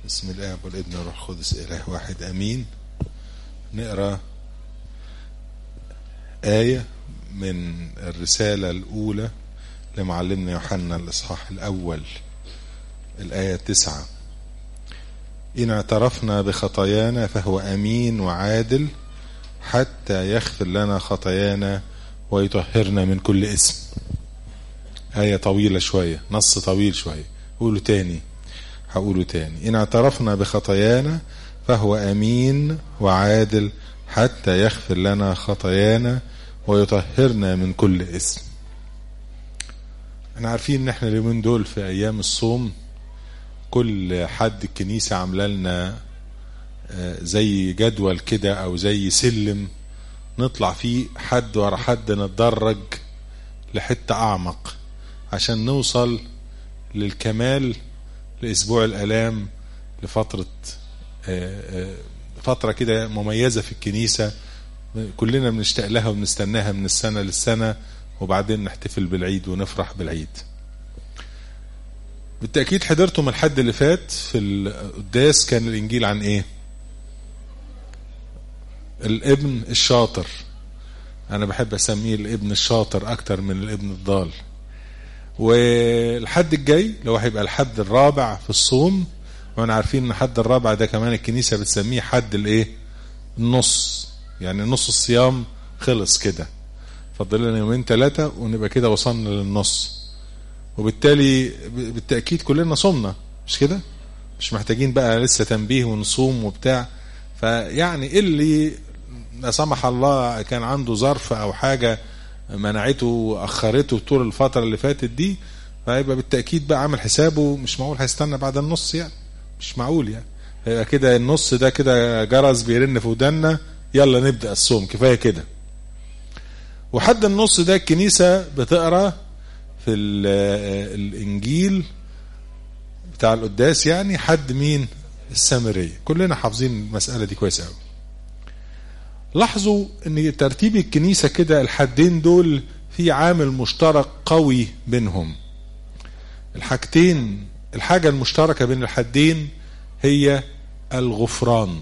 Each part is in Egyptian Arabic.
بسم الله والابن والروح القدس اله واحد امين نقرا آية من الرسالة الأولى لمعلمنا يوحنا الإصحاح الأول الآية تسعة إن اعترفنا بخطايانا فهو أمين وعادل حتى يغفر لنا خطايانا ويطهرنا من كل اسم آية طويلة شوية نص طويل شوية قولوا تاني هقوله تاني إن اعترفنا بخطايانا فهو أمين وعادل حتى يغفر لنا خطايانا ويطهرنا من كل اسم احنا عارفين ان احنا اليومين دول في ايام الصوم كل حد الكنيسة عامله لنا زي جدول كده او زي سلم نطلع فيه حد ورا حد نتدرج لحتة اعمق عشان نوصل للكمال لاسبوع الالام لفترة فترة كده مميزة في الكنيسة كلنا بنشتاق لها وبنستناها من السنة للسنة وبعدين نحتفل بالعيد ونفرح بالعيد بالتأكيد حضرتم الحد اللي فات في القداس كان الإنجيل عن إيه الابن الشاطر أنا بحب أسميه الابن الشاطر أكتر من الابن الضال والحد الجاي لو هيبقى الحد الرابع في الصوم وانا عارفين ان الحد الرابع ده كمان الكنيسة بتسميه حد الايه النص يعني نص الصيام خلص كده فضل لنا يومين ثلاثة ونبقى كده وصلنا للنص وبالتالي بالتأكيد كلنا صمنا مش كده مش محتاجين بقى لسه تنبيه ونصوم وبتاع فيعني اللي لا سمح الله كان عنده ظرف او حاجة منعته واخرته طول الفترة اللي فاتت دي فيبقى بالتأكيد بقى عامل حسابه مش معقول هيستنى بعد النص يعني مش معقول يعني هيبقى كده النص ده كده جرس بيرن في ودنا يلا نبدأ الصوم كفاية كده وحد النص ده الكنيسة بتقرا في الإنجيل بتاع القداس يعني حد مين السامرية كلنا حافظين المسألة دي كويس قوي لاحظوا ان ترتيب الكنيسة كده الحدين دول في عامل مشترك قوي بينهم الحاجتين الحاجة المشتركة بين الحدين هي الغفران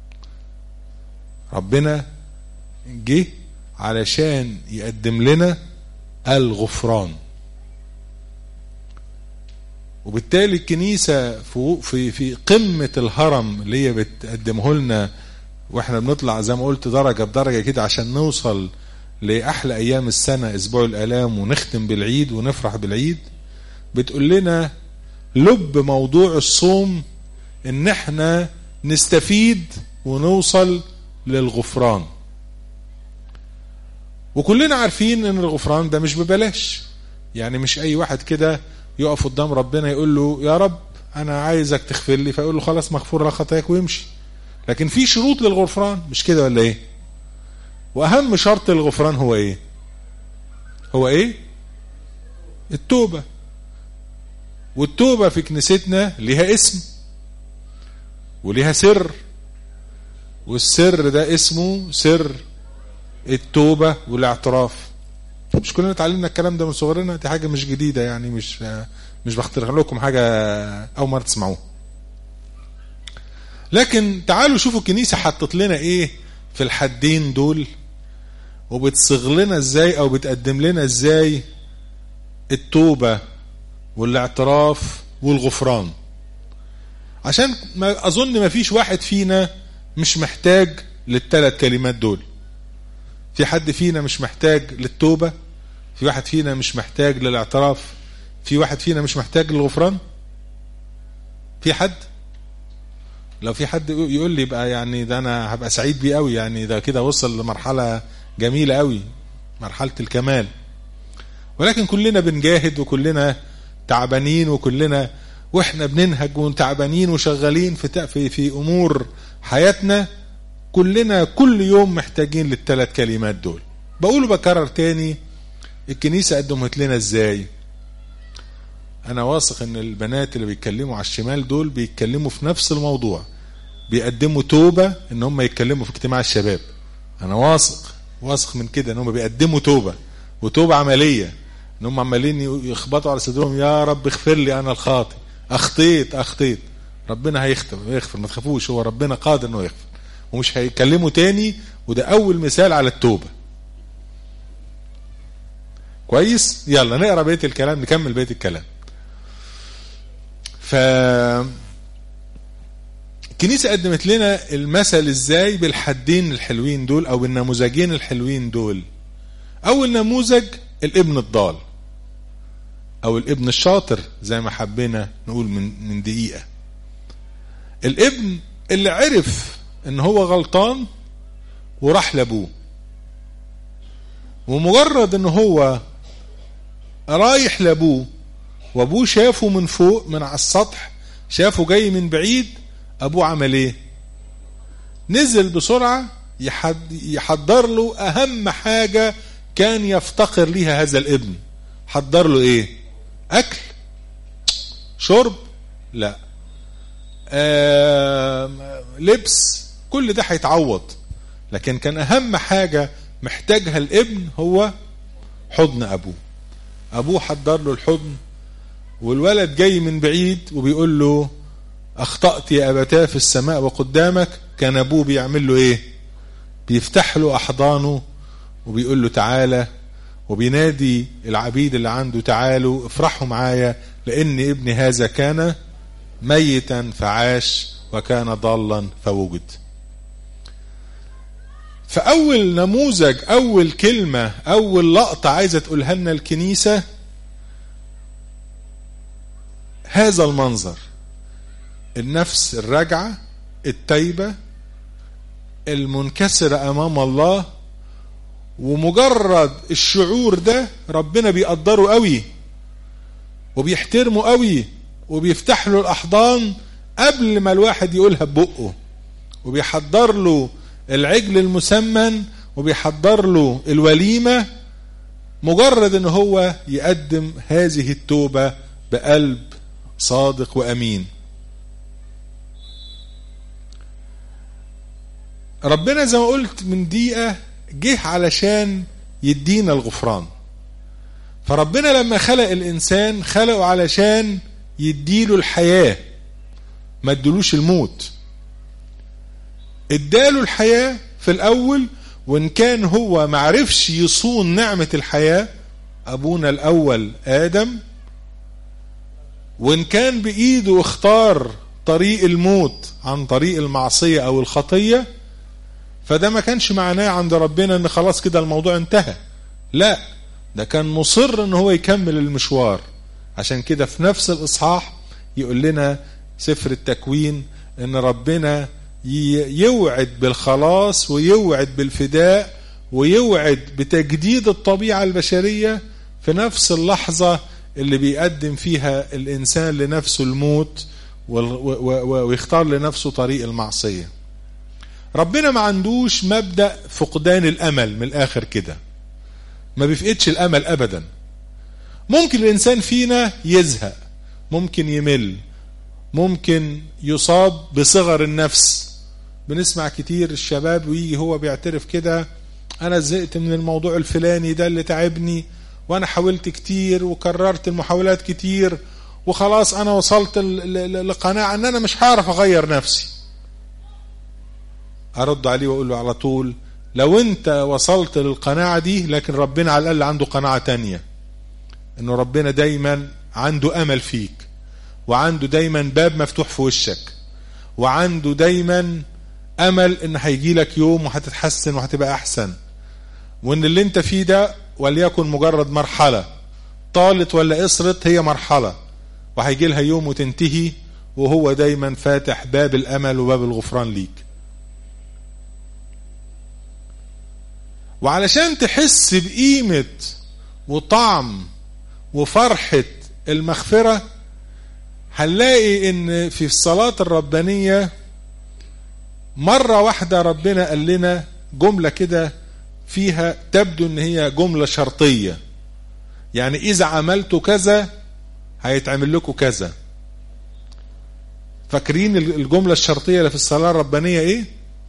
ربنا جه علشان يقدم لنا الغفران وبالتالي الكنيسة في في قمة الهرم اللي هي بتقدمه لنا واحنا بنطلع زي ما قلت درجة بدرجة كده عشان نوصل لأحلى أيام السنة أسبوع الآلام ونختم بالعيد ونفرح بالعيد بتقول لنا لب موضوع الصوم ان احنا نستفيد ونوصل للغفران وكلنا عارفين ان الغفران ده مش ببلاش يعني مش اي واحد كده يقف قدام ربنا يقول له يا رب انا عايزك تغفر لي فيقول له خلاص مغفور لك خطاياك ويمشي لكن في شروط للغفران مش كده ولا ايه واهم شرط للغفران هو ايه هو ايه التوبه والتوبة في كنيستنا ليها اسم وليها سر والسر ده اسمه سر التوبة والاعتراف مش كلنا اتعلمنا الكلام ده من صغرنا دي حاجة مش جديدة يعني مش مش بخترع لكم حاجة أول مرة تسمعوها لكن تعالوا شوفوا الكنيسة حطت لنا ايه في الحدين دول وبتصغ لنا ازاي او بتقدم لنا ازاي التوبة والاعتراف والغفران عشان ما اظن ما فيش واحد فينا مش محتاج للثلاث كلمات دول في حد فينا مش محتاج للتوبة في واحد فينا مش محتاج للاعتراف في واحد فينا مش محتاج للغفران في حد لو في حد يقول لي بقى يعني ده انا هبقى سعيد بيه قوي يعني ده كده وصل لمرحلة جميلة قوي مرحلة الكمال ولكن كلنا بنجاهد وكلنا تعبانين وكلنا واحنا بننهج وتعبانين وشغالين في في في امور حياتنا كلنا كل يوم محتاجين للثلاث كلمات دول بقول بكرر تاني الكنيسة قدمت لنا ازاي انا واثق ان البنات اللي بيتكلموا على الشمال دول بيتكلموا في نفس الموضوع بيقدموا توبة ان هم يتكلموا في اجتماع الشباب انا واثق واثق من كده ان هم بيقدموا توبة وتوبة عملية ان هم عمالين يخبطوا على صدرهم يا رب اغفر لي انا الخاطئ اخطيت اخطيت ربنا هيغفر يغفر ما تخافوش هو ربنا قادر انه يغفر ومش هيكلمه تاني وده اول مثال على التوبه كويس يلا نقرا بقيه الكلام نكمل بقيه الكلام ف الكنيسة قدمت لنا المثل ازاي بالحدين الحلوين دول او بالنموذجين الحلوين دول اول نموذج الابن الضال او الابن الشاطر زي ما حبينا نقول من من دقيقة الابن اللي عرف ان هو غلطان وراح لابوه ومجرد ان هو رايح لابوه وابوه شافه من فوق من على السطح شافه جاي من بعيد ابوه عمل ايه نزل بسرعة يحد يحضر له اهم حاجة كان يفتقر ليها هذا الابن حضر له ايه اكل شرب لا آه لبس كل ده هيتعوض لكن كان اهم حاجة محتاجها الابن هو حضن ابوه ابوه حضر له الحضن والولد جاي من بعيد وبيقول له اخطأت يا ابتاه في السماء وقدامك كان ابوه بيعمل له ايه بيفتح له احضانه وبيقول له تعالى وبينادي العبيد اللي عنده تعالوا افرحوا معايا لان ابني هذا كان ميتا فعاش وكان ضالا فوجد فاول نموذج اول كلمه اول لقطه عايزه تقولها لنا الكنيسه هذا المنظر النفس الراجعه التايبه المنكسره امام الله ومجرد الشعور ده ربنا بيقدره قوي وبيحترمه قوي وبيفتح له الاحضان قبل ما الواحد يقولها ببقه وبيحضر له العجل المسمن وبيحضر له الوليمه مجرد ان هو يقدم هذه التوبه بقلب صادق وامين ربنا زي ما قلت من دقيقه جه علشان يدينا الغفران فربنا لما خلق الانسان خلقه علشان يديله الحياه ما ادلوش الموت اداله الحياه في الاول وان كان هو معرفش يصون نعمه الحياه ابونا الاول ادم وان كان بايده اختار طريق الموت عن طريق المعصيه او الخطيه فده ما كانش معناه عند ربنا ان خلاص كده الموضوع انتهى لا ده كان مصر ان هو يكمل المشوار عشان كده في نفس الاصحاح يقول لنا سفر التكوين ان ربنا يوعد بالخلاص ويوعد بالفداء ويوعد بتجديد الطبيعة البشرية في نفس اللحظة اللي بيقدم فيها الإنسان لنفسه الموت ويختار لنفسه طريق المعصية ربنا ما عندوش مبدأ فقدان الأمل من الآخر كده ما بيفقدش الأمل أبدا ممكن الإنسان فينا يزهق ممكن يمل ممكن يصاب بصغر النفس بنسمع كتير الشباب ويجي هو بيعترف كده أنا زهقت من الموضوع الفلاني ده اللي تعبني وأنا حاولت كتير وكررت المحاولات كتير وخلاص أنا وصلت لقناعة أن أنا مش هعرف أغير نفسي أرد عليه وأقول له على طول لو أنت وصلت للقناعة دي لكن ربنا على الأقل عنده قناعة تانية أنه ربنا دايما عنده أمل فيك وعنده دايما باب مفتوح في وشك وعنده دايما امل ان هيجي لك يوم وهتتحسن وهتبقى احسن وان اللي انت فيه ده وليكن مجرد مرحله طالت ولا قصرت هي مرحله وهيجي لها يوم وتنتهي وهو دايما فاتح باب الامل وباب الغفران ليك وعلشان تحس بقيمه وطعم وفرحه المغفره هنلاقي ان في الصلاة الربانية مرة واحدة ربنا قال لنا جملة كده فيها تبدو ان هي جملة شرطية يعني اذا عملتوا كذا هيتعمل لكم كذا فاكرين الجملة الشرطية اللي في الصلاة الربانية ايه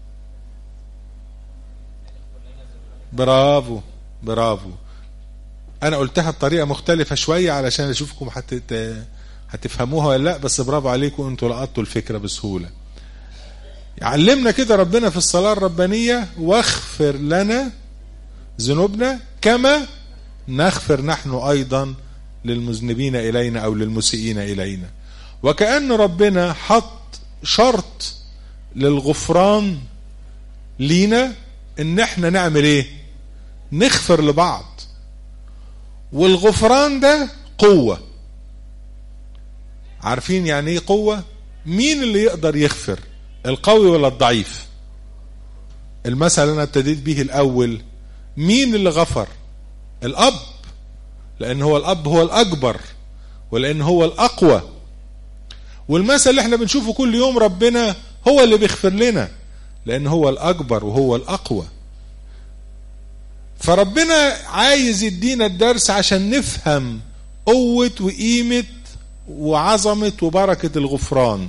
برافو برافو انا قلتها بطريقة مختلفة شوية علشان اشوفكم حتى هتفهموها ولا لا بس برافو عليكم انتوا لقطتوا الفكرة بسهولة يعلمنا كده ربنا في الصلاة الربانية واغفر لنا ذنوبنا كما نغفر نحن أيضا للمذنبين إلينا أو للمسيئين إلينا وكأن ربنا حط شرط للغفران لينا ان احنا نعمل ايه نغفر لبعض والغفران ده قوة عارفين يعني ايه قوة مين اللي يقدر يغفر القوي ولا الضعيف المثل اللي انا ابتديت به الاول مين اللي غفر الاب لان هو الاب هو الاكبر ولان هو الاقوى والمثل اللي احنا بنشوفه كل يوم ربنا هو اللي بيغفر لنا لان هو الاكبر وهو الاقوى فربنا عايز يدينا الدرس عشان نفهم قوة وقيمة وعظمة وبركة الغفران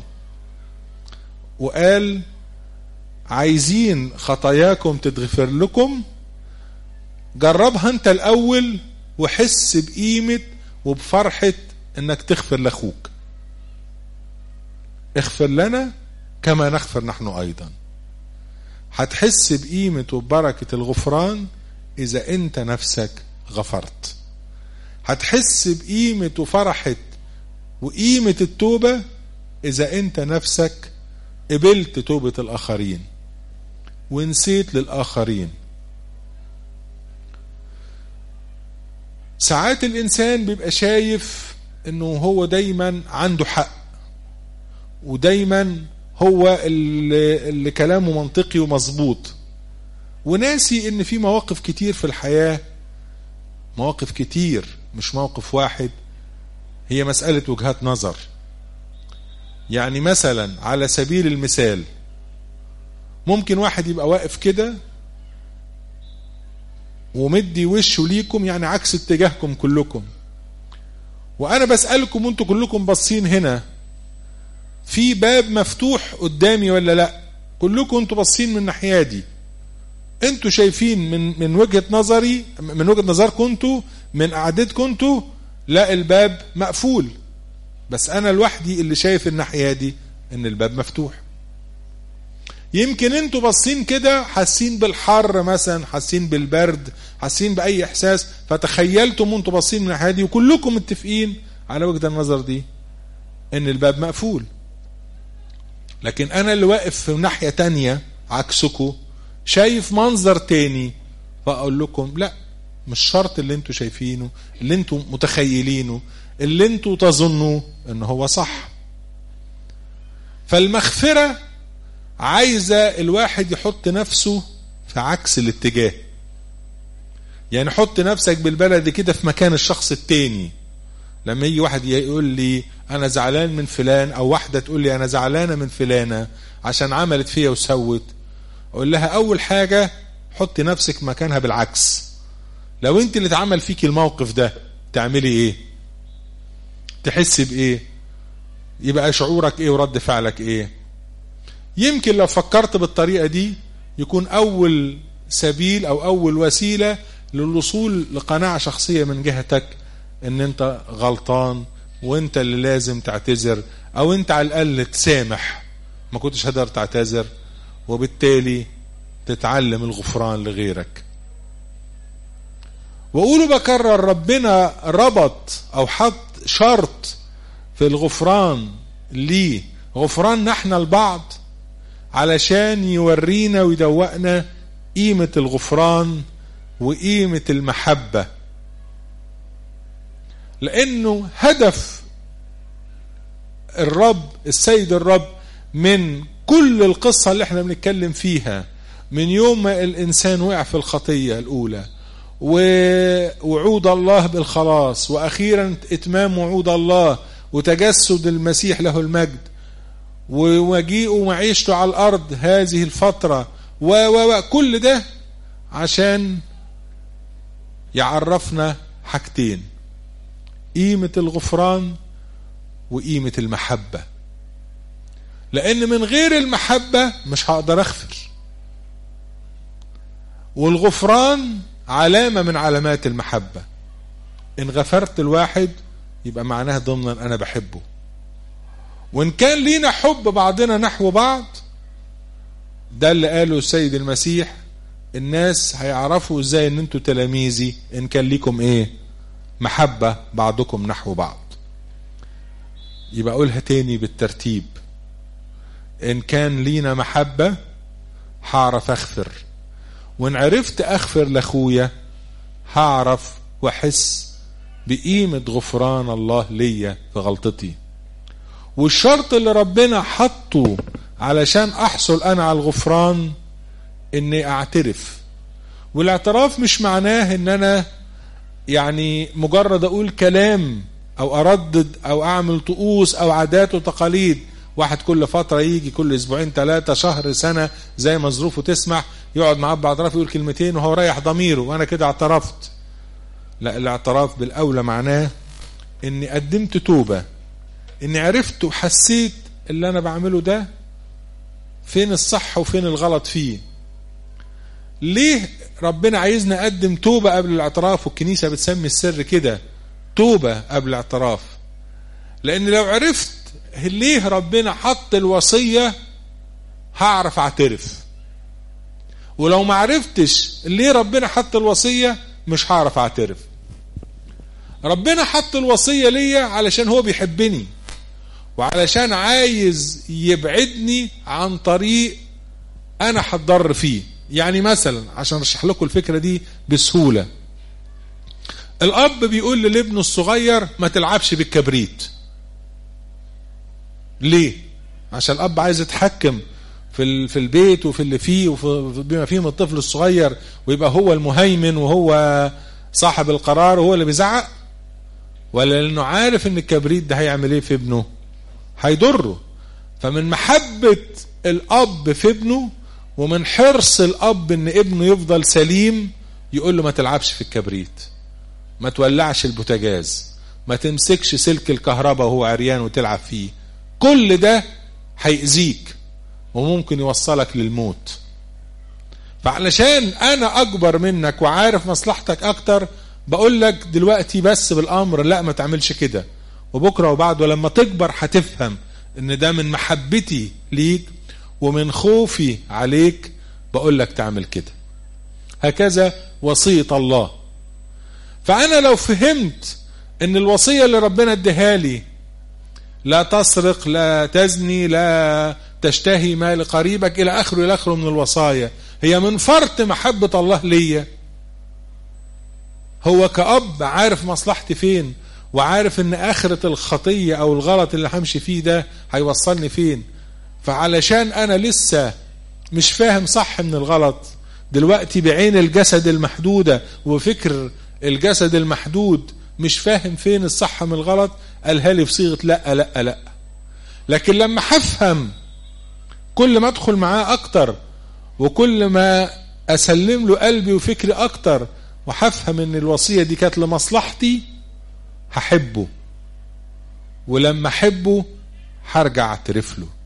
وقال عايزين خطاياكم تتغفر لكم جربها انت الاول وحس بقيمة وبفرحة انك تغفر لاخوك اغفر لنا كما نغفر نحن ايضا هتحس بقيمة وبركة الغفران اذا انت نفسك غفرت هتحس بقيمة وفرحة وقيمة التوبة اذا انت نفسك قبلت توبة الاخرين ونسيت للاخرين ساعات الانسان بيبقى شايف انه هو دايما عنده حق ودايما هو اللي, اللي كلامه منطقي ومظبوط وناسي ان في مواقف كتير في الحياة مواقف كتير مش موقف واحد هي مسألة وجهات نظر يعني مثلا على سبيل المثال ممكن واحد يبقى واقف كده ومدي وشه ليكم يعني عكس اتجاهكم كلكم وانا بسألكم وانتوا كلكم باصين هنا في باب مفتوح قدامي ولا لا كلكم انتوا باصين من الناحيه دي انتوا شايفين من من وجهه نظري من وجهه نظركم انتوا من قعدتكم انتوا لا الباب مقفول بس انا لوحدي اللي شايف الناحيه دي ان الباب مفتوح يمكن انتوا باصين كده حاسين بالحر مثلا حاسين بالبرد حاسين باي احساس فتخيلتم وانتوا باصين من الناحيه دي وكلكم متفقين على وجهه النظر دي ان الباب مقفول لكن انا اللي واقف في ناحيه تانية عكسكم شايف منظر تاني فاقول لكم لا مش شرط اللي انتوا شايفينه اللي انتوا متخيلينه اللي انتوا تظنوا ان هو صح فالمغفره عايزه الواحد يحط نفسه في عكس الاتجاه يعني حط نفسك بالبلد كده في مكان الشخص التاني لما يجي واحد يقول لي انا زعلان من فلان او واحده تقول لي انا زعلانه من فلانه عشان عملت فيا وسوت اقول لها اول حاجه حطي نفسك مكانها بالعكس لو انت اللي اتعمل فيكي الموقف ده تعملي ايه تحسي بايه يبقى شعورك ايه ورد فعلك ايه يمكن لو فكرت بالطريقه دي يكون اول سبيل او اول وسيله للوصول لقناعه شخصيه من جهتك ان انت غلطان وانت اللي لازم تعتذر او انت على الاقل تسامح ما كنتش هقدر تعتذر وبالتالي تتعلم الغفران لغيرك واقوله بكرر ربنا ربط او حط شرط في الغفران ليه غفران احنا البعض علشان يورينا ويدوقنا قيمة الغفران وقيمة المحبة لانه هدف الرب السيد الرب من كل القصة اللي احنا بنتكلم فيها من يوم ما الانسان وقع في الخطية الاولى ووعود الله بالخلاص واخيرا اتمام وعود الله وتجسد المسيح له المجد ومجيئه ومعيشته على الارض هذه الفترة وكل ده عشان يعرفنا حاجتين قيمة الغفران وقيمة المحبة لأن من غير المحبة مش هقدر أغفر والغفران علامة من علامات المحبة إن غفرت الواحد يبقى معناها ضمنا أنا بحبه وإن كان لينا حب بعضنا نحو بعض ده اللي قاله السيد المسيح الناس هيعرفوا ازاي ان انتوا تلاميذي ان كان ليكم ايه محبة بعضكم نحو بعض يبقى اقولها تاني بالترتيب ان كان لينا محبة هعرف اغفر وان عرفت اغفر لاخويا هعرف واحس بقيمة غفران الله ليا في غلطتي والشرط اللي ربنا حطه علشان احصل انا على الغفران اني اعترف والاعتراف مش معناه ان انا يعني مجرد اقول كلام او اردد او اعمل طقوس او عادات وتقاليد واحد كل فترة يجي كل اسبوعين ثلاثة شهر سنة زي ما ظروفه تسمح يقعد مع اب اعتراف يقول كلمتين وهو رايح ضميره وانا كده اعترفت لا الاعتراف بالاولى معناه اني قدمت توبة اني عرفت وحسيت اللي انا بعمله ده فين الصح وفين الغلط فيه ليه ربنا عايزنا نقدم توبة قبل الاعتراف والكنيسة بتسمي السر كده توبة قبل الاعتراف لان لو عرفت ليه ربنا حط الوصية هعرف اعترف ولو ما عرفتش ليه ربنا حط الوصية مش هعرف اعترف ربنا حط الوصية ليا علشان هو بيحبني وعلشان عايز يبعدني عن طريق انا هتضر فيه يعني مثلا عشان اشرح لكم الفكرة دي بسهولة الاب بيقول لابنه الصغير ما تلعبش بالكبريت ليه عشان الاب عايز يتحكم في في البيت وفي اللي فيه وفي بما فيه من الطفل الصغير ويبقى هو المهيمن وهو صاحب القرار وهو اللي بيزعق ولا لانه عارف ان الكبريت ده هيعمل ايه في ابنه هيضره فمن محبة الاب في ابنه ومن حرص الاب ان ابنه يفضل سليم يقول له ما تلعبش في الكبريت ما تولعش البوتاجاز ما تمسكش سلك الكهرباء وهو عريان وتلعب فيه كل ده هيأذيك وممكن يوصلك للموت فعلشان انا اكبر منك وعارف مصلحتك اكتر بقول لك دلوقتي بس بالامر لا ما تعملش كده وبكره وبعده لما تكبر هتفهم ان ده من محبتي ليك ومن خوفي عليك بقول لك تعمل كده هكذا وصية الله فأنا لو فهمت ان الوصية اللي ربنا اديها لي لا تسرق لا تزني لا تشتهي مال قريبك إلى آخره إلى آخره من الوصايا هي من فرط محبة الله ليا هو كأب عارف مصلحتي فين وعارف ان آخرة الخطية أو الغلط اللي همشي فيه ده هيوصلني فين فعلشان أنا لسه مش فاهم صح من الغلط دلوقتي بعين الجسد المحدودة وفكر الجسد المحدود مش فاهم فين الصح من الغلط قالها لي بصيغة لا لا لا لكن لما هفهم كل ما ادخل معاه اكتر وكل ما اسلم له قلبي وفكري اكتر وهفهم ان الوصية دي كانت لمصلحتي هحبه ولما احبه هرجع اعترف له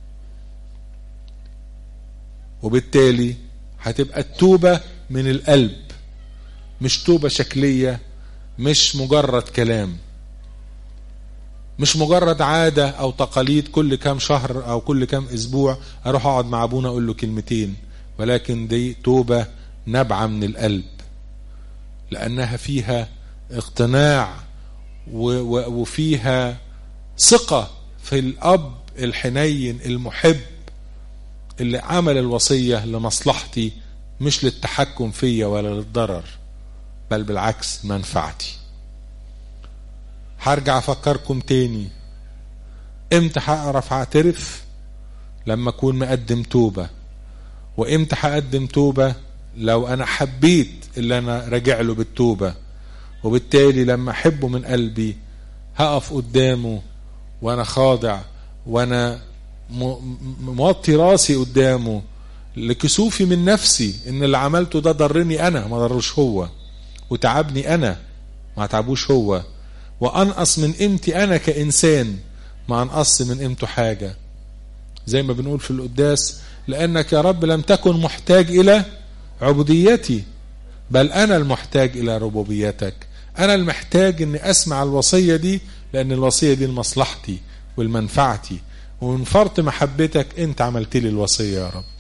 وبالتالي هتبقى التوبة من القلب مش توبة شكلية مش مجرد كلام مش مجرد عادة أو تقاليد كل كام شهر أو كل كام أسبوع أروح أقعد مع أبونا أقول له كلمتين ولكن دي توبة نبعة من القلب لأنها فيها اقتناع وفيها ثقة في الأب الحنين المحب اللي عمل الوصية لمصلحتي مش للتحكم فيا ولا للضرر بل بالعكس منفعتي هرجع افكركم تاني امتى هعرف اعترف لما اكون مقدم توبة وامتى هقدم توبة لو انا حبيت اللي انا راجع له بالتوبة وبالتالي لما احبه من قلبي هقف قدامه وانا خاضع وانا موطي راسي قدامه لكسوفي من نفسي ان اللي عملته ده ضرني انا ما ضرش هو وتعبني انا ما تعبوش هو وانقص من قيمتي انا كانسان ما انقص من قيمته حاجه زي ما بنقول في القداس لانك يا رب لم تكن محتاج الى عبوديتي بل انا المحتاج الى ربوبيتك انا المحتاج اني اسمع الوصيه دي لان الوصيه دي لمصلحتي ولمنفعتي ومن فرط محبتك انت عملت لي الوصية يا رب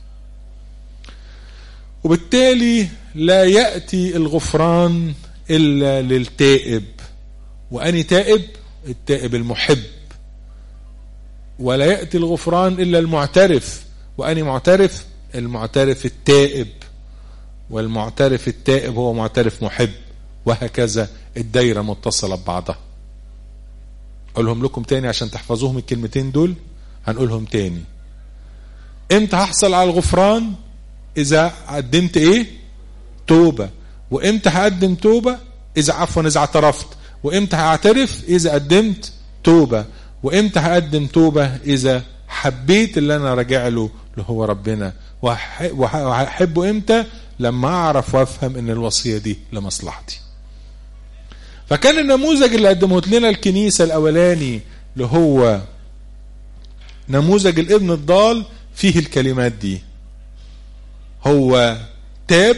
وبالتالي لا يأتي الغفران إلا للتائب وأني تائب التائب المحب ولا يأتي الغفران إلا المعترف وأني معترف المعترف التائب والمعترف التائب هو معترف محب وهكذا الدايرة متصلة ببعضها أقولهم لكم تاني عشان تحفظوهم الكلمتين دول هنقولهم تاني امتى هحصل على الغفران اذا قدمت ايه توبة وامتى هقدم توبة اذا عفوا اذا اعترفت وامتى هعترف اذا قدمت توبة وامتى هقدم توبة اذا حبيت اللي انا راجع له اللي هو ربنا وهحبه امتى لما اعرف وافهم ان الوصية دي لمصلحتي فكان النموذج اللي قدمه لنا الكنيسة الاولاني اللي هو نموذج الابن الضال فيه الكلمات دي هو تاب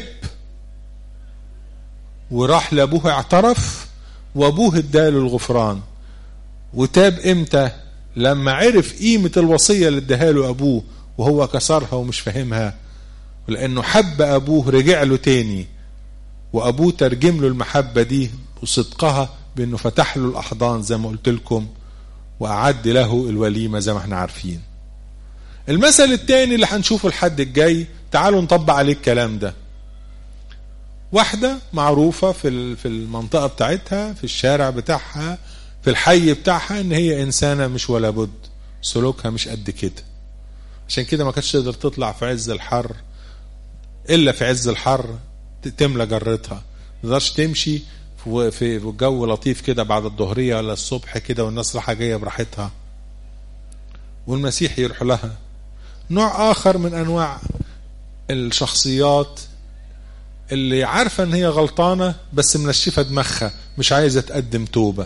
وراح لابوه اعترف وابوه اداله الغفران وتاب امتى لما عرف قيمة الوصية اللي اداها له ابوه وهو كسرها ومش فاهمها لانه حب ابوه رجع له تاني وابوه ترجم له المحبة دي وصدقها بانه فتح له الاحضان زي ما قلت لكم واعد له الوليمة زي ما احنا عارفين المثل التاني اللي هنشوفه الحد الجاي تعالوا نطبق عليه الكلام ده واحدة معروفة في في المنطقة بتاعتها في الشارع بتاعها في الحي بتاعها ان هي انسانة مش ولا بد سلوكها مش قد كده عشان كده ما كانتش تقدر تطلع في عز الحر الا في عز الحر تملى جرتها ما تقدرش تمشي في جو لطيف كده بعد الظهرية ولا الصبح كده والناس رايحة جاية براحتها والمسيح يروح لها نوع آخر من أنواع الشخصيات اللي عارفة ان هي غلطانة بس منشفة دماغها مش عايزة تقدم توبة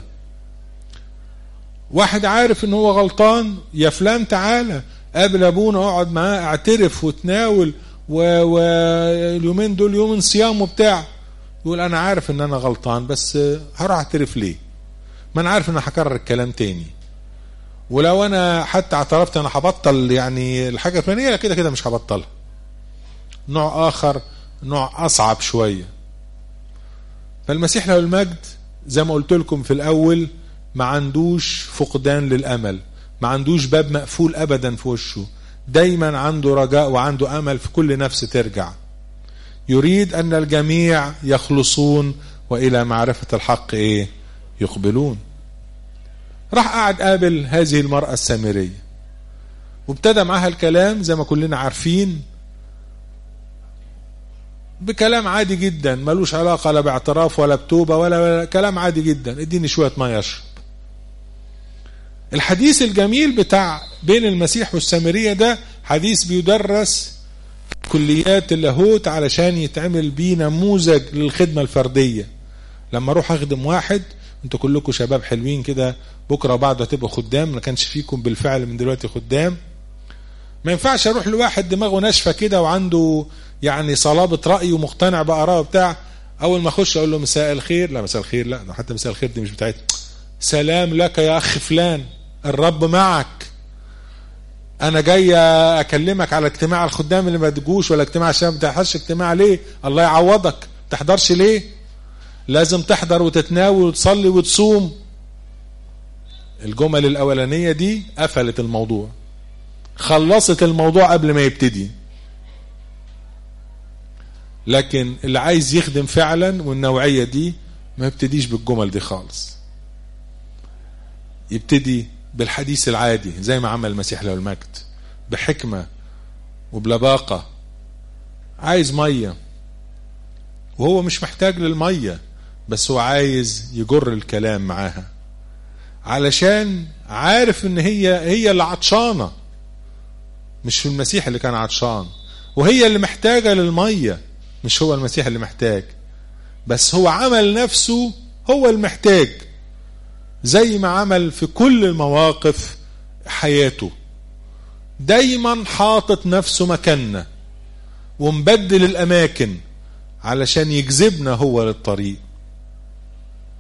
واحد عارف ان هو غلطان يا فلان تعالى قابل ابونا اقعد معاه اعترف وتناول واليومين و... دول يوم صيام وبتاع يقول انا عارف ان انا غلطان بس هروح اعترف ليه ما انا عارف ان هكرر الكلام تاني ولو انا حتى اعترفت انا هبطل يعني الحاجه الفلانيه كده كده مش هبطلها نوع اخر نوع اصعب شويه فالمسيح له المجد زي ما قلت لكم في الاول ما عندوش فقدان للامل ما عندوش باب مقفول ابدا في وشه دايما عنده رجاء وعنده امل في كل نفس ترجع يريد ان الجميع يخلصون والى معرفه الحق ايه يقبلون راح قعد قابل هذه المرأة السامرية وابتدى معاها الكلام زي ما كلنا عارفين بكلام عادي جدا ملوش علاقة لا باعتراف ولا بتوبة ولا, ولا كلام عادي جدا اديني شوية ما يشرب الحديث الجميل بتاع بين المسيح والسامرية ده حديث بيدرس كليات اللاهوت علشان يتعمل بيه نموذج للخدمة الفردية لما اروح اخدم واحد انتوا كلكم شباب حلوين كده بكره وبعده هتبقوا خدام ما كانش فيكم بالفعل من دلوقتي خدام ما ينفعش اروح لواحد دماغه ناشفه كده وعنده يعني صلابه راي ومقتنع باراءه بتاع اول ما اخش اقول له مساء الخير لا مساء الخير لا حتى مساء الخير دي مش بتاعتي سلام لك يا اخ فلان الرب معك انا جاي اكلمك على اجتماع الخدام اللي ما تجوش ولا اجتماع عشان ما تحضرش اجتماع ليه الله يعوضك تحضرش ليه لازم تحضر وتتناول وتصلي وتصوم الجمل الاولانيه دي قفلت الموضوع خلصت الموضوع قبل ما يبتدي لكن اللي عايز يخدم فعلا والنوعيه دي ما يبتديش بالجمل دي خالص يبتدي بالحديث العادي زي ما عمل المسيح له المجد بحكمه وبلباقه عايز ميه وهو مش محتاج للميه بس هو عايز يجر الكلام معاها علشان عارف ان هي هي اللي عطشانه مش المسيح اللي كان عطشان وهي اللي محتاجه للميه مش هو المسيح اللي محتاج بس هو عمل نفسه هو المحتاج زي ما عمل في كل المواقف حياته دايما حاطط نفسه مكاننا ومبدل الاماكن علشان يجذبنا هو للطريق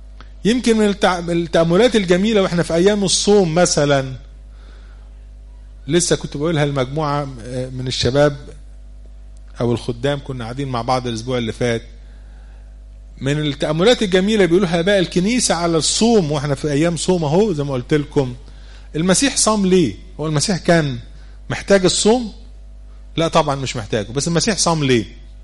يمكن من التأملات الجميلة واحنا في ايام الصوم مثلا لسه كنت بقولها لمجموعة من الشباب أو الخدام كنا قاعدين مع بعض الأسبوع اللي فات من التأملات الجميلة بيقولوها بقى الكنيسة على الصوم واحنا في أيام صوم أهو زي ما قلت لكم المسيح صام ليه؟ هو المسيح كان محتاج الصوم؟ لا طبعا مش محتاجه بس المسيح صام ليه؟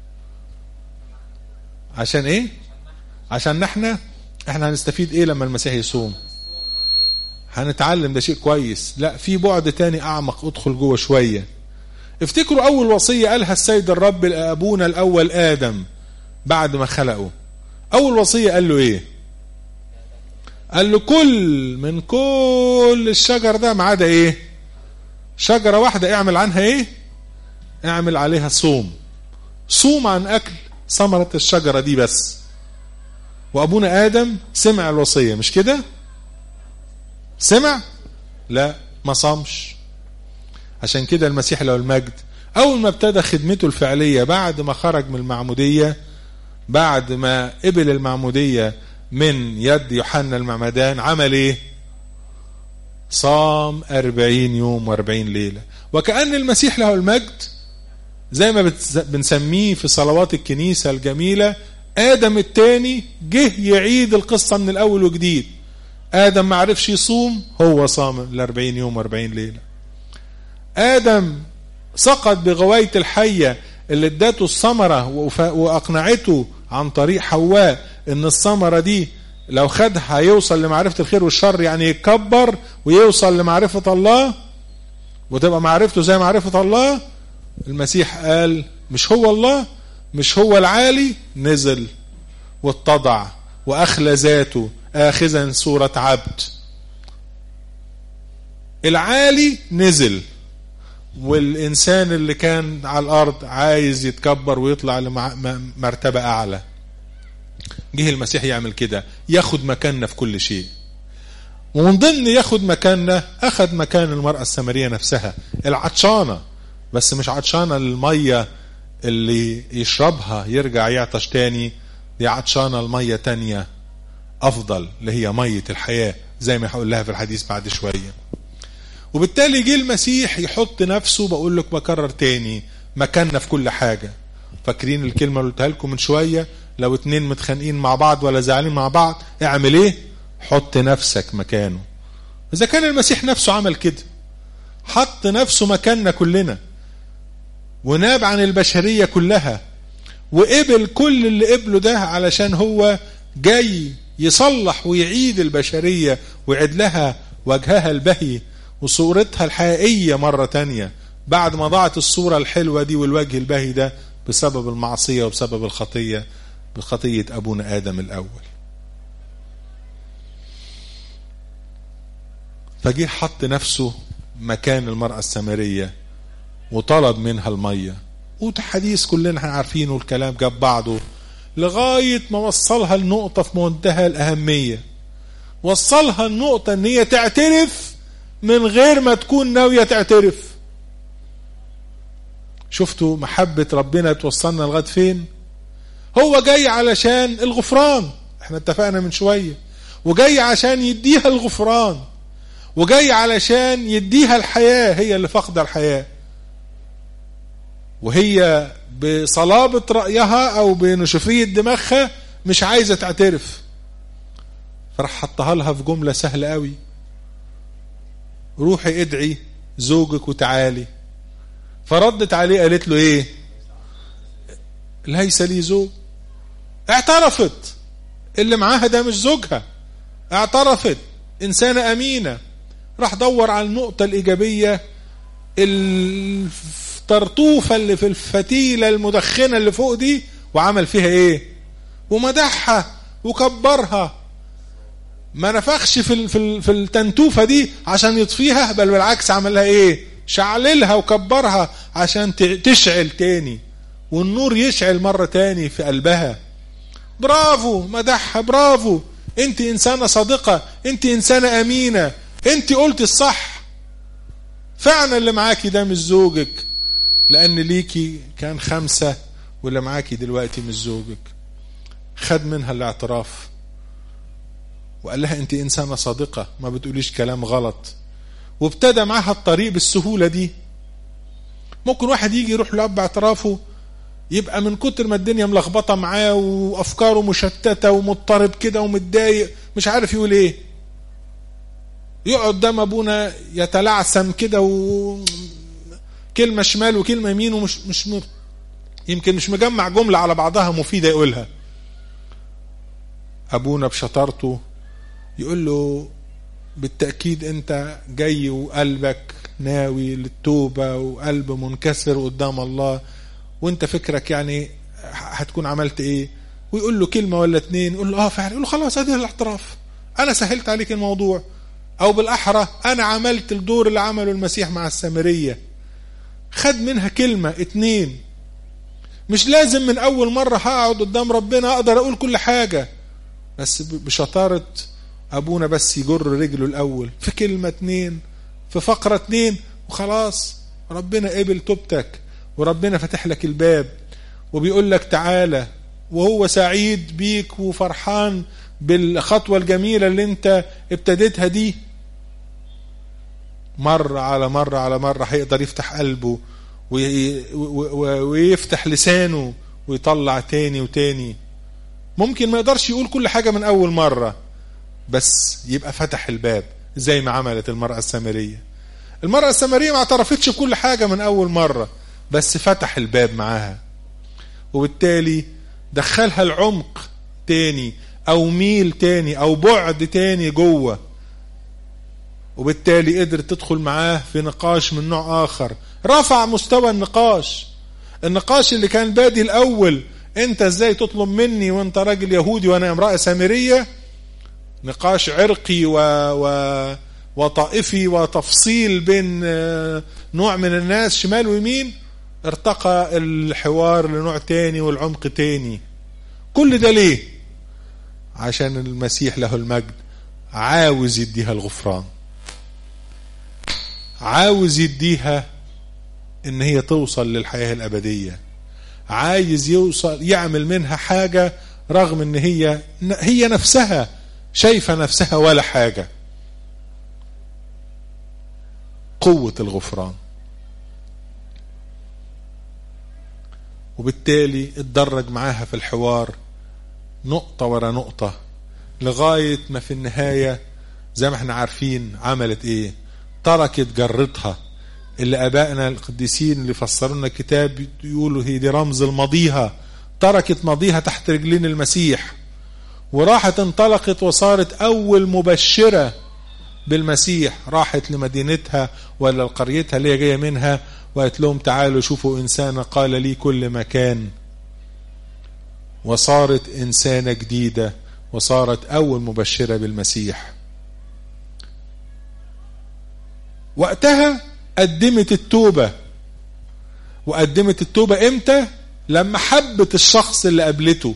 عشان ايه؟ عشان احنا احنا هنستفيد ايه لما المسيح يصوم؟ هنتعلم ده شيء كويس لا في بعد تاني اعمق ادخل جوه شويه افتكروا اول وصيه قالها السيد الرب لابونا الاول ادم بعد ما خلقه اول وصيه قال له ايه قال له كل من كل الشجر ده ما عدا ايه شجره واحده اعمل عنها ايه اعمل عليها صوم صوم عن اكل ثمره الشجره دي بس وابونا ادم سمع الوصيه مش كده سمع لا ما صامش عشان كده المسيح له المجد اول ما ابتدى خدمته الفعليه بعد ما خرج من المعموديه بعد ما قبل المعموديه من يد يوحنا المعمدان عمل ايه صام أربعين يوم وأربعين ليلة وكأن المسيح له المجد زي ما بنسميه في صلوات الكنيسة الجميلة آدم التاني جه يعيد القصة من الأول وجديد آدم ما عرفش يصوم هو صام الأربعين يوم وأربعين ليلة آدم سقط بغواية الحية اللي ادته الثمرة وأقنعته عن طريق حواء إن الثمرة دي لو خدها هيوصل لمعرفة الخير والشر يعني يتكبر ويوصل لمعرفة الله وتبقى معرفته زي معرفة الله المسيح قال مش هو الله مش هو العالي نزل واتضع وأخلى ذاته آخذا صورة عبد العالي نزل والإنسان اللي كان على الأرض عايز يتكبر ويطلع لمرتبة أعلى جه المسيح يعمل كده ياخد مكاننا في كل شيء ومن ضمن ياخد مكاننا أخذ مكان المرأة السامرية نفسها العطشانة بس مش عطشانة المية اللي يشربها يرجع يعطش تاني دي عطشانة المية تانية أفضل اللي هي مية الحياة زي ما هقول لها في الحديث بعد شوية وبالتالي جه المسيح يحط نفسه بقول لك بكرر تاني مكاننا في كل حاجة فاكرين الكلمة اللي قلتها لكم من شوية لو اتنين متخانقين مع بعض ولا زعلانين مع بعض اعمل ايه حط نفسك مكانه اذا كان المسيح نفسه عمل كده حط نفسه مكاننا كلنا وناب عن البشرية كلها وقبل كل اللي قبله ده علشان هو جاي يصلح ويعيد البشرية ويعيد لها وجهها البهي وصورتها الحقيقية مرة تانية بعد ما ضاعت الصورة الحلوة دي والوجه البهي ده بسبب المعصية وبسبب الخطية بخطية أبونا آدم الأول فجه حط نفسه مكان المرأة السامرية وطلب منها المية وحديث كلنا احنا عارفينه الكلام جاب بعضه لغاية ما وصلها النقطة في منتهى الأهمية وصلها النقطة ان هي تعترف من غير ما تكون ناوية تعترف شفتوا محبة ربنا توصلنا لغاية فين هو جاي علشان الغفران احنا اتفقنا من شوية وجاي عشان يديها الغفران وجاي علشان يديها الحياة هي اللي فقد الحياة وهي بصلابة رأيها أو بنشفية دماغها مش عايزة تعترف فراح حطها لها في جملة سهلة قوي روحي ادعي زوجك وتعالي فردت عليه قالت له ايه ليس لي زوج اعترفت اللي معاها ده مش زوجها اعترفت إنسانة أمينة راح دور على النقطة الإيجابية الطرطوفة اللي في الفتيلة المدخنة اللي فوق دي وعمل فيها ايه ومدحها وكبرها ما نفخش في في في التنتوفة دي عشان يطفيها بل بالعكس عمل لها ايه شعللها وكبرها عشان تشعل تاني والنور يشعل مرة تاني في قلبها برافو مدحها برافو انت انسانة صادقة انت انسانة امينة انت قلت الصح فعلا اللي معاكي ده مش زوجك لان ليكي كان خمسة واللي معاكي دلوقتي مش زوجك خد منها الاعتراف وقال لها انت انسانة صادقة ما بتقوليش كلام غلط وابتدى معاها الطريق بالسهولة دي ممكن واحد يجي يروح لأب اعترافه يبقى من كتر ما الدنيا ملخبطة معاه وأفكاره مشتتة ومضطرب كده ومتضايق مش عارف يقول إيه يقعد قدام أبونا يتلعثم كده وكلمة شمال وكلمة يمين ومش مش م... يمكن مش مجمع جملة على بعضها مفيدة يقولها أبونا بشطارته يقول له بالتأكيد أنت جاي وقلبك ناوي للتوبة وقلب منكسر قدام الله وانت فكرك يعني هتكون عملت ايه ويقول له كلمة ولا اتنين يقول له اه فعلا يقول له خلاص ادي الاعتراف انا سهلت عليك الموضوع او بالاحرى انا عملت الدور اللي عمله المسيح مع السامرية خد منها كلمة اتنين مش لازم من اول مرة هقعد قدام ربنا اقدر اقول كل حاجة بس بشطارة ابونا بس يجر رجله الاول في كلمة اتنين في فقرة اتنين وخلاص ربنا قبل توبتك وربنا فتح لك الباب وبيقول لك تعالى وهو سعيد بيك وفرحان بالخطوة الجميلة اللي انت ابتديتها دي مرة على مرة على مرة هيقدر يفتح قلبه ويفتح لسانه ويطلع تاني وتاني ممكن ما يقدرش يقول كل حاجة من أول مرة بس يبقى فتح الباب زي ما عملت المرأة السامرية المرأة السامرية ما اعترفتش بكل حاجة من أول مرة بس فتح الباب معاها وبالتالي دخلها العمق تاني أو ميل تاني أو بعد تاني جوه وبالتالي قدرت تدخل معاه في نقاش من نوع آخر رفع مستوى النقاش النقاش اللي كان بادي الأول أنت إزاي تطلب مني وأنت راجل يهودي وأنا امرأة سامرية نقاش عرقي و... و... وطائفي وتفصيل بين نوع من الناس شمال ويمين ارتقى الحوار لنوع تاني والعمق تاني كل ده ليه عشان المسيح له المجد عاوز يديها الغفران عاوز يديها ان هي توصل للحياة الابدية عايز يوصل يعمل منها حاجة رغم ان هي هي نفسها شايفة نفسها ولا حاجة قوة الغفران وبالتالي اتدرج معاها في الحوار نقطة ورا نقطة لغاية ما في النهاية زي ما احنا عارفين عملت ايه تركت جرتها اللي ابائنا القديسين اللي فسروا لنا الكتاب يقولوا هي دي رمز المضيها تركت ماضيها تحت رجلين المسيح وراحت انطلقت وصارت اول مبشره بالمسيح راحت لمدينتها ولا لقريتها اللي هي جايه منها وقالت لهم تعالوا شوفوا انسانه قال لي كل مكان وصارت انسانه جديده وصارت اول مبشره بالمسيح وقتها قدمت التوبه وقدمت التوبه امتى لما حبت الشخص اللي قابلته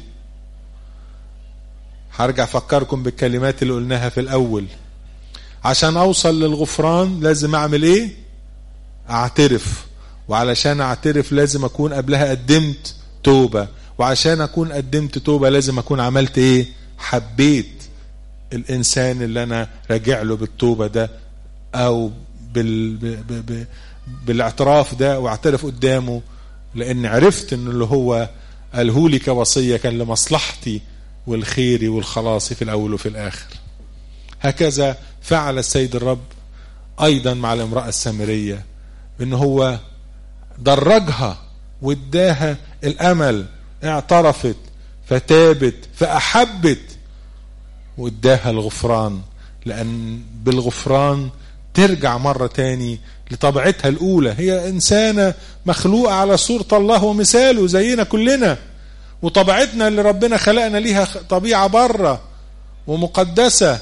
هرجع افكركم بالكلمات اللي قلناها في الاول عشان اوصل للغفران لازم اعمل ايه اعترف وعلشان اعترف لازم اكون قبلها قدمت توبة وعشان اكون قدمت توبة لازم اكون عملت ايه حبيت الانسان اللي انا راجع له بالتوبة ده او بال... ب... ب... ب... بالاعتراف ده واعترف قدامه لان عرفت ان اللي هو قاله لي كوصية كان لمصلحتي والخير والخلاص في الاول وفي الاخر هكذا فعل السيد الرب ايضا مع الامرأة السامرية ان هو درجها واداها الامل اعترفت فتابت فاحبت واداها الغفران لان بالغفران ترجع مرة تاني لطبيعتها الاولى هي انسانة مخلوقة على صورة الله ومثاله زينا كلنا وطبيعتنا اللي ربنا خلقنا ليها طبيعة بره ومقدسة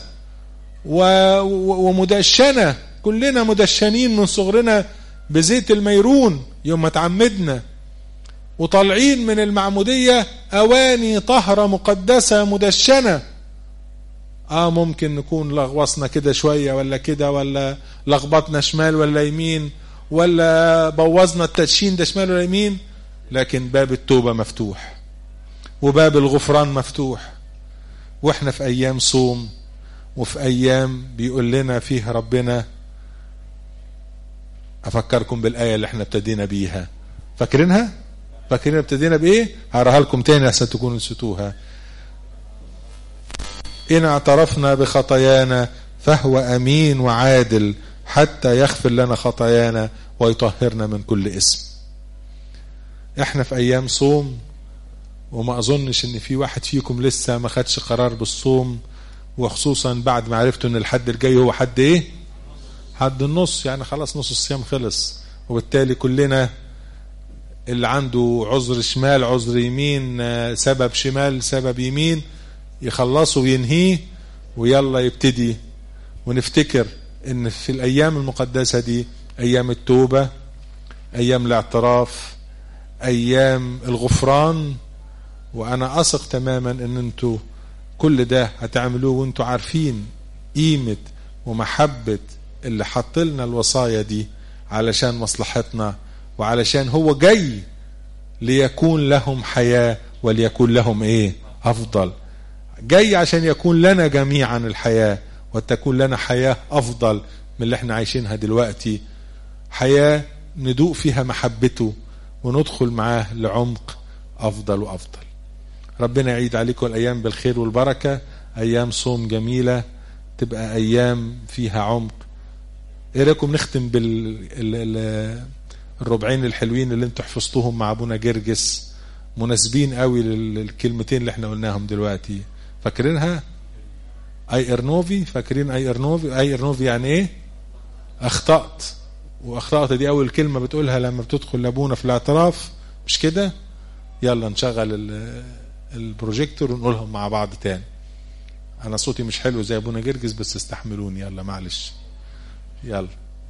ومدشنة كلنا مدشنين من صغرنا بزيت الميرون يوم ما تعمدنا وطالعين من المعمودية أواني طهرة مقدسة مدشنة آه ممكن نكون لغوصنا كده شوية ولا كده ولا لخبطنا شمال ولا يمين ولا بوظنا التدشين ده شمال ولا يمين لكن باب التوبة مفتوح وباب الغفران مفتوح واحنا في أيام صوم وفي أيام بيقول لنا فيها ربنا افكركم بالايه اللي احنا ابتدينا بيها فاكرينها فاكرين ابتدينا بايه هقراها لكم تاني عشان تكونوا نسيتوها ان اعترفنا بخطايانا فهو امين وعادل حتى يغفر لنا خطايانا ويطهرنا من كل اسم احنا في ايام صوم وما اظنش ان في واحد فيكم لسه ما خدش قرار بالصوم وخصوصا بعد ما عرفتوا ان الحد الجاي هو حد ايه حد النص يعني خلاص نص الصيام خلص وبالتالي كلنا اللي عنده عذر شمال عذر يمين سبب شمال سبب يمين يخلصه وينهيه ويلا يبتدي ونفتكر ان في الايام المقدسة دي ايام التوبة ايام الاعتراف ايام الغفران وانا اثق تماما ان انتوا كل ده هتعملوه وانتوا عارفين قيمة ومحبة اللي حط لنا الوصايا دي علشان مصلحتنا وعلشان هو جاي ليكون لهم حياة وليكون لهم ايه افضل جاي عشان يكون لنا جميعا الحياة وتكون لنا حياة افضل من اللي احنا عايشينها دلوقتي حياة ندوق فيها محبته وندخل معاه لعمق افضل وافضل ربنا يعيد عليكم الايام بالخير والبركة ايام صوم جميلة تبقى ايام فيها عمق ايه رايكم نختم بال الربعين الحلوين اللي انتوا حفظتوهم مع ابونا جرجس مناسبين قوي للكلمتين اللي احنا قلناهم دلوقتي فاكرينها اي ارنوفي فاكرين اي ارنوفي اي ارنوفي يعني ايه اخطأت واخطأت دي اول كلمة بتقولها لما بتدخل لابونا في الاعتراف مش كده يلا نشغل البروجيكتور ونقولهم مع بعض تاني انا صوتي مش حلو زي ابونا جرجس بس استحملوني يلا معلش يلا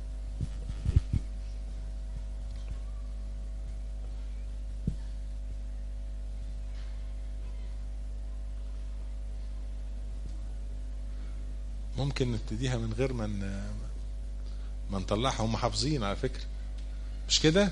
ممكن نبتديها من غير ما ما نطلعها هم حافظين على فكره مش كده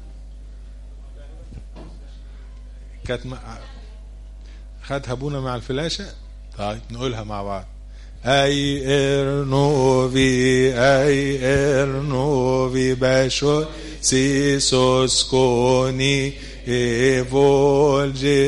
كانت خدها ابونا مع الفلاشه طيب نقولها مع بعض اي ارنوفي اي ارنوفي باشو سيسوس كوني ايفولجي